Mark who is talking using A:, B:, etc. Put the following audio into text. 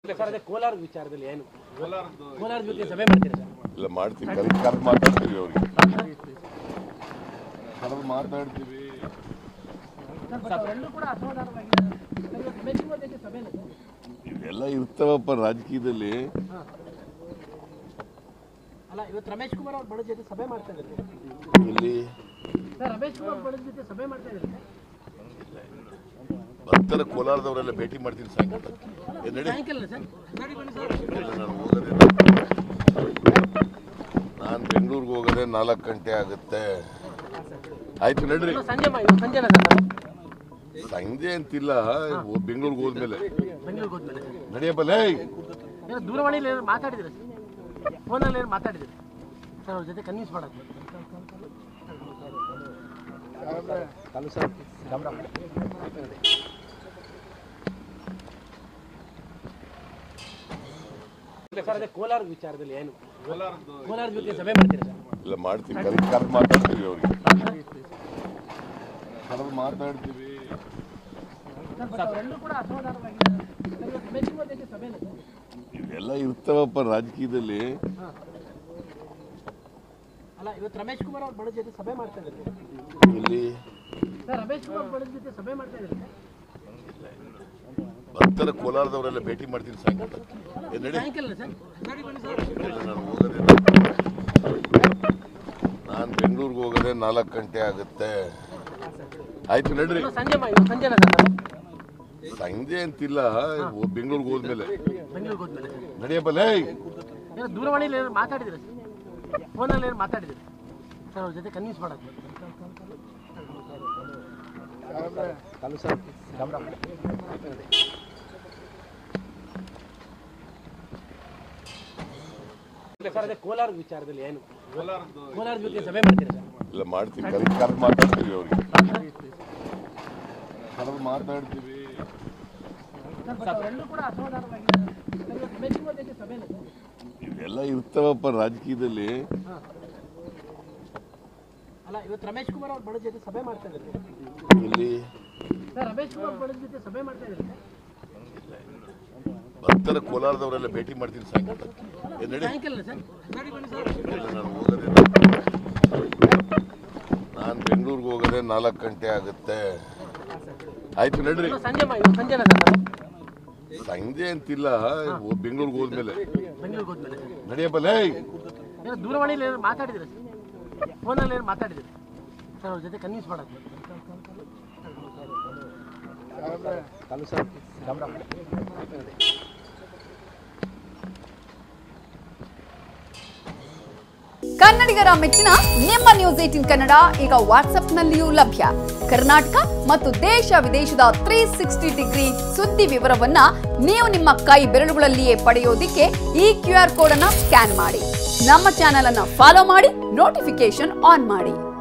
A: ಇಲ್ಲ ಸರ್ ಅದೇ ಕೋಲಾರ ವಿಚಾರದಲ್ಲಿ ಏನು ಕೋಲಾರ ಜೊತೆ ಸಭೆ ಮಾಡ್ತೀರಾ ಸರ್
B: ಇಲ್ಲ ಮಾಡ್ತೀವಿ ಕರೆ ಕರೆದು ಮಾತಾಡ್ತೀವಿ ಅವ್ರಿಗೆ ಕರೆದು ಮಾತಾಡ್ತೀವಿ
A: ಎಲ್ಲರೂ ಕೂಡ ಅಸಮಾಧಾನವಾಗಿದ್ದಾರೆ ಸಭೆ ಜೊತೆ ಸಭೆನ ಸರ್
B: ಇವೆಲ್ಲ ಇರ್ತಾವಪ್ಪ ರಾಜಕೀಯದಲ್ಲಿ
A: ಅಲ್ಲ ಇವತ್ತು ರಮೇಶ್ ಕುಮಾರ್ ಅವ್ರ ಬಡ ಜೊತೆ ಸಭೆ ಮಾಡ್ತಾ ಇದ್ದಾರೆ
B: ಇಲ್ಲಿ
A: ಸರ್ ರಮೇಶ್ ಕುಮಾರ್ ಬಡ ಜೊತೆ ಸಭೆ ಮಾಡ್ತಾ ಇದ್ದಾರೆ
B: ಬರ್ತಾರೆ ಕೋಲಾರದವರೆಲ್ಲ ಭೇಟಿ ಮಾಡ್ತೀನಿ ಸಾಯಂಕಾಲ ಏ, ನಡಿ
A: ಸಾಯಂಕಾಲ ಸರ್ ನೋಡಿ ಬನ್ನಿ ಸರ್
B: ಇಲ್ಲ, ನಾನು ಹೋಗೋದೇ ನಾನು ಬೆಂಗಳೂರಿಗೆ ಹೋಗೋದೇ ನಾಲ್ಕು ಗಂಟೆ ಆಗುತ್ತೆ ಆಯ್ತು ನಡ್ರಿ
A: ಇವತ್ತು ಸಂಜೆ ಮಾ- ಇವತ್ತು ಸಂಜೆನಾ ಸರ್ ನಾವು
B: ಸಂಜೆ ಅಂತಿಲ್ಲ ಬೆಂಗಳೂರಿಗೆ ಹೋದ್ಮೇಲೆ
A: ಬೆಂಗಳೂರಿಗೆ ಹೋದ್ಮೇಲೆ
B: ನಡಿಯಪ್ಪಲೇ
A: ಏನೋ ದೂರವಾಣಿಯಲ್ಲಿ ಏನಾದ್ರು ಮಾತಾಡಿದ್ರೆ ಸರ್ ಫೋನಲ್ಲಿ ಏನು ಮಾತಾಡಿದ್ರೆ ಸರ್ ಅವ್ರ ಜೊತೆ ಕನ್ವಿನ್ಸ್ ಮಾಡೋದು ಇಲ್ಲ ಸರ್ ಅದೇ ಕೋಲಾರ ವಿಚಾರದಲ್ಲಿ ಏನು ಕೋಲಾರ ಜೊತೆ ಸಭೆ ಮಾಡ್ತೀರಾ ಸರ್
B: ಇಲ್ಲ ಮಾಡ್ತೀವಿ ಕರೆ ಕರೆದು ಮಾತಾಡ್ತೀವಿ ಅವ್ರಿಗೆ ಕರೆದು ಮಾತಾಡ್ತೀವಿ
A: ಎಲ್ಲರೂ ಕೂಡ ಅಸಮಾಧಾನವಾಗಿದ್ದಾರೆ ಸಭೆ ಜೊತೆ ಸಭೆನ ಸರ್
B: ಇವೆಲ್ಲ ಇರ್ತಾವಪ್ಪ ರಾಜಕೀಯದಲ್ಲಿ
A: ಅಲ್ಲ ಇವತ್ತು ರಮೇಶ್ ಕುಮಾರ್ ಅವ್ರ ಬಡ ಜೊತೆ ಸಭೆ ಮಾಡ್ತಾ ಇದ್ದಾರೆ
B: ಇಲ್ಲಿ
A: ಸರ್ ರಮೇಶ್ ಕುಮಾರ್ ಬಡ ಜೊತೆ ಸಭೆ ಮಾಡ್ತಾ ಇದ್ದಾರೆ
B: ಬರ್ತಾರೆ ಕೋಲಾರದವರೆಲ್ಲ ಭೇಟಿ ಮಾಡ್ತೀನಿ ಸಾಯಂಕಾಲ ಏ, ನಡಿ
A: ಸಾಯಂಕಾಲ ಸರ್ ನೋಡಿ ಬನ್ನಿ ಸರ್
B: ಇಲ್ಲ, ನಾನು ಹೋಗೋದೇ ನಾನು ಬೆಂಗಳೂರಿಗೆ ಹೋಗೋದೇ ನಾಲ್ಕು ಗಂಟೆ ಆಗುತ್ತೆ ಆಯ್ತು ನಡ್ರಿ
A: ಇವತ್ತು ಸಂಜೆ ಮಾ- ಇವತ್ತು ಸಂಜೆನಾ ಸರ್ ನಾವು
B: ಸಂಜೆ ಅಂತಿಲ್ಲ ಬೆಂಗಳೂರಿಗೆ ಹೋದ್ಮೇಲೆ
A: ಬೆಂಗಳೂರಿಗೆ ಹೋದ್ಮೇಲೆ
B: ನಡಿಯಪ್ಪಲೇ
A: ಏನೋ ದೂರವಾಣಿಯಲ್ಲಿ ಏನಾದ್ರು ಮಾತಾಡಿದ್ರೆ ಸರ್ ಫೋನಲ್ಲಿ ಏನು ಮಾತಾಡಿದ್ರೆ ಸರ್ ಅವ್ರ ಜೊತೆ ಕನ್ವಿನ್ಸ್ ಮಾಡೋದು ಇಲ್ಲ ಸರ್ ಅದೇ ಕೋಲಾರ ವಿಚಾರದಲ್ಲಿ ಏನು ಕೋಲಾರ ಜೊತೆ ಸಭೆ ಮಾಡ್ತೀರಾ ಸರ್
B: ಇಲ್ಲ ಮಾಡ್ತೀವಿ ಕರೆ ಕರೆದು ಮಾತಾಡ್ತೀವಿ ಅವ್ರಿಗೆ ಕರೆದು ಮಾತಾಡ್ತೀವಿ
A: ಎಲ್ಲರೂ ಕೂಡ ಅಸಮಾಧಾನವಾಗಿದ್ದಾರೆ ಸಭೆ ಜೊತೆ ಸಭೆನ ಸರ್
B: ಇವೆಲ್ಲ ಇರ್ತಾವಪ್ಪ ರಾಜಕೀಯದಲ್ಲಿ
A: ಅಲ್ಲ ಇವತ್ತು ರಮೇಶ್ ಕುಮಾರ್ ಅವ್ರ ಬಡ ಜೊತೆ ಸಭೆ ಮಾಡ್ತಾ ಇದ್ದಾರೆ
B: ಇಲ್ಲಿ
A: ಸರ್ ರಮೇಶ್ ಕುಮಾರ್ ಬಡ ಜೊತೆ ಸಭೆ ಮಾಡ್ತಾ ಇದ್ದಾರೆ
B: ಬರ್ತಾರೆ ಕೋಲಾರದವರೆಲ್ಲ ಭೇಟಿ ಮಾಡ್ತೀನಿ ಸಾಯಂಕಾಲ ಏ, ನಡಿ
A: ಸಾಯಂಕಾಲ ಸರ್ ನೋಡಿ ಬನ್ನಿ ಸರ್
B: ಇಲ್ಲ, ನಾನು ಹೋಗೋದೇ ನಾನು ಬೆಂಗಳೂರಿಗೆ ಹೋಗೋದೇ ನಾಲ್ಕು ಗಂಟೆ ಆಗುತ್ತೆ ಆಯ್ತು ನಡ್ರಿ
A: ಇವತ್ತು ಸಂಜೆ ಮಾ- ಇವತ್ತು ಸಂಜೆನಾ ಸರ್ ನಾವು
B: ಸಂಜೆ ಅಂತಿಲ್ಲ ಬೆಂಗಳೂರಿಗೆ ಹೋದ್ಮೇಲೆ
A: ಬೆಂಗಳೂರಿಗೆ ಹೋದ್ಮೇಲೆ
B: ನಡಿಯಪ್ಪಲೇ
A: ಏನೋ ದೂರವಾಣಿಯಲ್ಲಿ ಏನಾದ್ರು ಮಾತಾಡಿದ್ರೆ ಸರ್ ಫೋನಲ್ಲಿ ಏನು ಮಾತಾಡಿದ್ರೆ ಸರ್ ಅವ್ರ ಜೊತೆ ಕನ್ವಿನ್ಸ್ ಮಾಡೋದು
C: ಕನ್ನಡಿಗರ ಮೆಚ್ಚಿನ ನಿಮ್ಮ ನ್ಯೂಸ್ ಏಟಿನ್ ಕನ್ನಡ ಈಗ ವಾಟ್ಸ್ಆಪ್ನಲ್ಲಿಯೂ ಲಭ್ಯ ಕರ್ನಾಟಕ ಮತ್ತು ದೇಶ ವಿದೇಶದ ತ್ರೀ ಸಿಕ್ಸ್ಟಿ ಡಿಗ್ರಿ ಸುದ್ದಿ ವಿವರವನ್ನ ನೀವು ನಿಮ್ಮ ಕೈ ಬೆರಳುಗಳಲ್ಲಿಯೇ ಪಡೆಯೋದಿಕ್ಕೆ ಈ ಕ್ಯೂ ಆರ್ ಕೋಡ್ ಅನ್ನ ಸ್ಕ್ಯಾನ್ ಮಾಡಿ ನಮ್ಮ ಚಾನೆಲ್ ಅನ್ನ ಫಾಲೋ ಮಾಡಿ ನೋಟಿಫಿಕೇಶನ್ ಆನ್ ಮಾಡಿ